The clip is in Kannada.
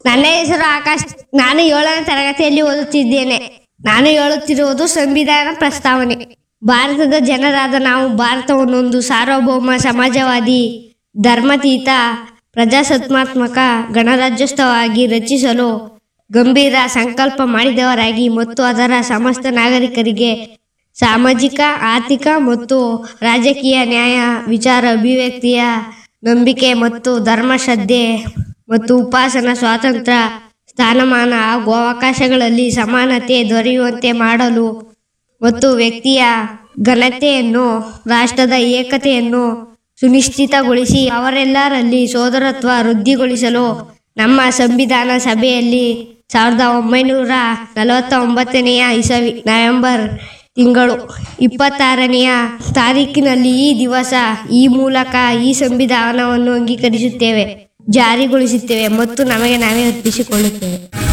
ನನ್ನ ಹೆಸರು ಆಕಾಶ್ ನಾನು ಏಳನೇ ತರಗತಿಯಲ್ಲಿ ಓದುತ್ತಿದ್ದೇನೆ ನಾನು ಹೇಳುತ್ತಿರುವುದು ಸಂವಿಧಾನ ಪ್ರಸ್ತಾವನೆ ಭಾರತದ ಜನರಾದ ನಾವು ಭಾರತವನ್ನೊಂದು ಸಾರ್ವಭೌಮ ಸಮಾಜವಾದಿ ಧರ್ಮತೀತ ಪ್ರಜಾಸತ್ತಾತ್ಮಕ ಗಣರಾಜ್ಯೋತ್ಸವವಾಗಿ ರಚಿಸಲು ಗಂಭೀರ ಸಂಕಲ್ಪ ಮಾಡಿದವರಾಗಿ ಮತ್ತು ಅದರ ಸಮಸ್ತ ನಾಗರಿಕರಿಗೆ ಸಾಮಾಜಿಕ ಆರ್ಥಿಕ ಮತ್ತು ರಾಜಕೀಯ ನ್ಯಾಯ ವಿಚಾರ ಅಭಿವ್ಯಕ್ತಿಯ ನಂಬಿಕೆ ಮತ್ತು ಧರ್ಮಶ್ರದ್ಧೆ ಮತ್ತು ಉಪಾಸನಾ ಸ್ವಾತಂತ್ರ್ಯ ಸ್ಥಾನಮಾನ ಹಾಗೂ ಅವಕಾಶಗಳಲ್ಲಿ ಸಮಾನತೆ ದೊರೆಯುವಂತೆ ಮಾಡಲು ಮತ್ತು ವ್ಯಕ್ತಿಯ ಘನತೆಯನ್ನು ರಾಷ್ಟ್ರದ ಏಕತೆಯನ್ನು ಸುನಿಶ್ಚಿತಗೊಳಿಸಿ ಅವರೆಲ್ಲರಲ್ಲಿ ಸೋದರತ್ವ ವೃದ್ಧಿಗೊಳಿಸಲು ನಮ್ಮ ಸಂವಿಧಾನ ಸಭೆಯಲ್ಲಿ ಸಾವಿರದ ಒಂಬೈನೂರ ನಲವತ್ತ ಒಂಬತ್ತನೆಯ ಇಸವಿ ನವೆಂಬರ್ ತಿಂಗಳು ಇಪ್ಪತ್ತಾರನೆಯ ತಾರೀಕಿನಲ್ಲಿ ಈ ದಿವಸ ಈ ಮೂಲಕ ಈ ಸಂವಿಧಾನವನ್ನು ಅಂಗೀಕರಿಸುತ್ತೇವೆ ಜಾರಿಗೊಳಿಸುತ್ತೇವೆ ಮತ್ತು ನಮಗೆ ನಾವೇ ಅರ್ಪಿಸಿಕೊಳ್ಳುತ್ತೇವೆ